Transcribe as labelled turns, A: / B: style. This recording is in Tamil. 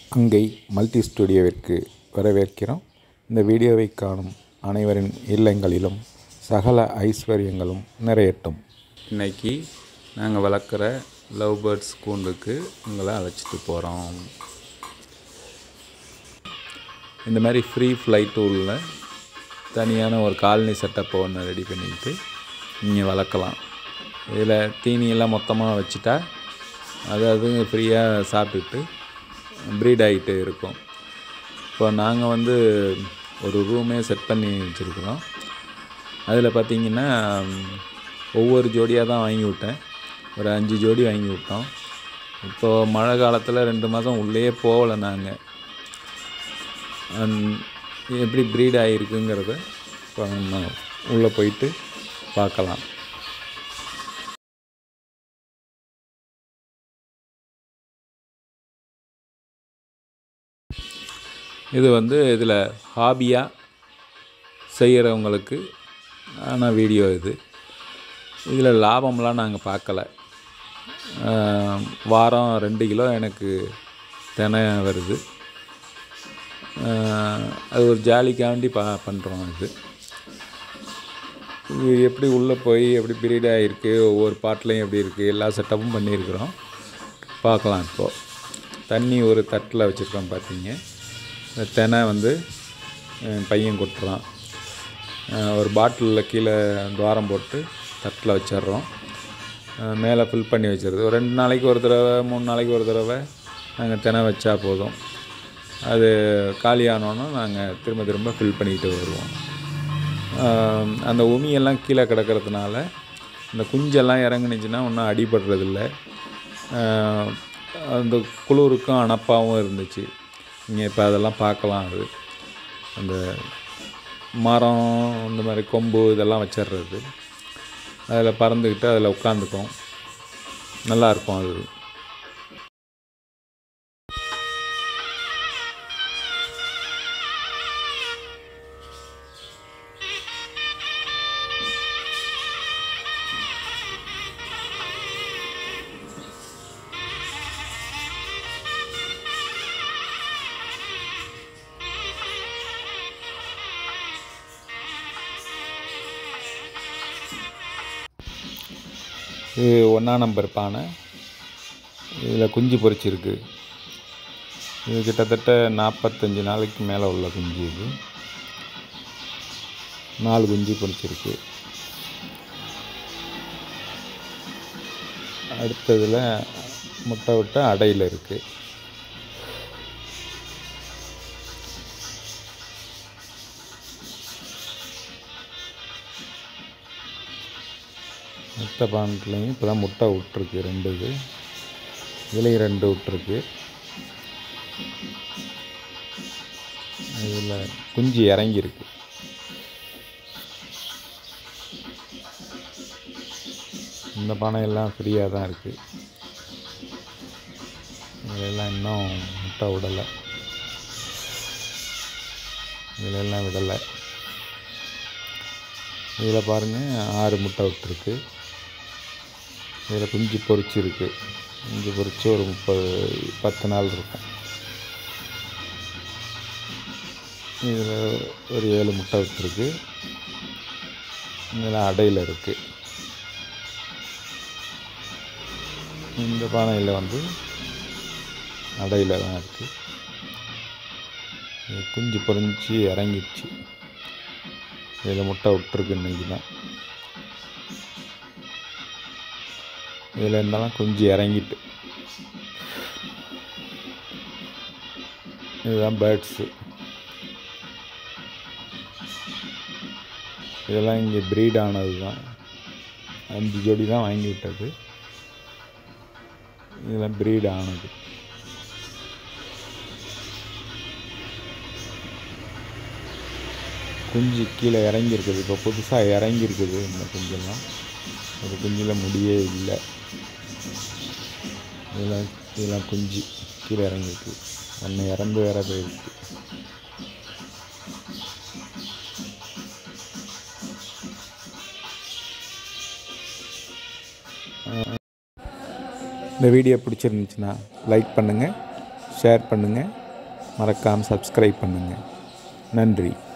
A: அங்கை மல்டி ஸ்டுடியோவிற்கு வரவேற்கிறோம் இந்த வீடியோவை காணும் அனைவரின் இல்லங்களிலும் சகல ஐஸ்வர்யங்களும் நிறையட்டும்
B: இன்னைக்கு நாங்கள் வளர்க்குற லவ் பேர்ட்ஸ் கூண்டுக்கு உங்களை அழைச்சிட்டு போகிறோம் இந்த மாதிரி ஃப்ரீ ஃப்ளைட் டூலில் தனியான ஒரு காலனி செட்டப்பை ஒன்று ரெடி பண்ணிக்கிட்டு இங்கே வளர்க்கலாம் இதில் தீனியெல்லாம் மொத்தமாக வச்சுட்டா அது அதுங்க ஃப்ரீயாக சாப்பிட்டுட்டு ப்ரீட் ஆகிட்டு இருக்கும் இப்போ நாங்கள் வந்து ஒரு ரூமே செட் பண்ணி வச்சுருக்குறோம் அதில் பார்த்தீங்கன்னா ம், ஒவ்வொரு ஜோடியாக தான் வாங்கி விட்டேன் ஒரு அஞ்சு ஜோடி வாங்கி விட்டோம் இப்போது மழை காலத்தில் ரெண்டு மாதம் உள்ளேயே போகலை நாங்கள் எப்படி ப்ரீட் ஆகிருக்குங்கிறத இப்போ நம்ம உள்ளே போயிட்டு பார்க்கலாம் இது வந்து இதில் ஹாபியாக செய்கிறவங்களுக்கு ஆன வீடியோ இது இதில் லாபம்லாம் நாங்கள் பார்க்கல ஆஹ் வாரம் ரெண்டு கிலோ எனக்கு தினை வருது ஆஹ் அது ஒரு ஜாலிக்காண்டி பா பண்ணுறோம் இது இது எப்படி உள்ளே போய் எப்படி பீரியட் ஆகிருக்கு ஒவ்வொரு பாட்டிலையும் எப்படி இருக்குது எல்லா செட்டப்பும் பண்ணியிருக்கிறோம் பார்க்கலாம் இப்போது தண்ணி ஒரு தட்டில் வச்சுருக்கோம் பார்த்தீங்க இந்த தெனை வந்து என் பையன் கொட்டுறான் அஹ் ஒரு பாட்டிலில் கீழே துவாரம் போட்டு தட்டில் வச்சிடுறோம் அஹ் மேலே ஃபில் பண்ணி வச்சிருது ஒரு ரெண்டு நாளைக்கு ஒரு தடவை மூணு நாளைக்கு ஒரு தடவை நாங்கள் தினை வச்சா போதும் அது காலியானோன்னா நாங்கள் திரும்ப திரும்ப ஃபில் பண்ணிக்கிட்டு வருவோம் அஹ் அந்த உமியெல்லாம் கீழே கிடக்கிறதுனால இந்த குஞ்செல்லாம் இறங்குனுச்சுன்னா ஒன்றும் அடிபடுறதில்ல அஹ் அந்த குளிருக்கும் அணப்பாகவும் இருந்துச்சு இங்கே இப்போ அதெல்லாம் பார்க்கலாம் அது அந்த மரம் இந்த மாதிரி கொம்பு இதெல்லாம் வச்சிடுறது அதில் பறந்துக்கிட்டு அதில் உட்காந்துக்கும் நல்லாயிருக்கும் அது இது ஒன்றா நம்பர் பானை இதில் குஞ்சு பொரிச்சிருக்கு இது கிட்டத்தட்ட நாற்பத்தஞ்சு நாளைக்கு மேலே உள்ள குஞ்சு இது நாலு குஞ்சு பொரிச்சிருக்கு அடுத்ததில் முட்டை விட்ட அடையில் இருக்குது முட்டை பானத்துலேயும் இப்போ தான் முட்டை விட்ருக்கு ரெண்டு இது இதுலேயும் ரெண்டு விட்ருக்கு இதில் குஞ்சு இறங்கியிருக்கு இந்த பானையெல்லாம் ஃப்ரீயாக தான் இருக்குது இதெல்லாம் இன்னும் முட்டை விடலை இதிலெல்லாம் விடலை இதில் பாருங்கள் ஆறு முட்டை விட்டுருக்கு இதில் குஞ்சு பொரிச்சிருக்கு குஞ்சு பொரிச்சு ஒரு முப்பது பத்து நாள் இருக்கும் இதில் ஒரு ஏழு முட்டை விட்டுருக்கு இதில் அடையில் இருக்குது இந்த பானையில் வந்து அடையில் தான் இருக்குது இது குஞ்சு பொரிஞ்சு இறங்கிடுச்சு இதில் முட்டை விட்டுருக்கு இன்னைக்கு தான் இதில் இருந்தாலும் குஞ்சு இறங்கிட்டு இதுதான் பேர்ட்ஸு இதெல்லாம் இங்கே ப்ரீட் ஆனது தான் அஞ்சு ஜோடி தான் வாங்கி விட்டது இதெல்லாம் ப்ரீட் ஆனது குஞ்சு கீழே இறங்கியிருக்குது இப்போ புதுசாக இறங்கியிருக்குது இந்த குஞ்செல்லாம் ஒரு குஞ்சில் முடியே இல்லை இதெல்லாம் இதெல்லாம் குஞ்சு கீழே இறங்கியிருக்கு ஒன்று இறந்து வேற போயிருக்கு இந்த வீடியோ பிடிச்சிருந்துச்சுன்னா லைக் பண்ணுங்கள் ஷேர் பண்ணுங்கள்
A: மறக்காமல் சப்ஸ்கிரைப் பண்ணுங்கள் நன்றி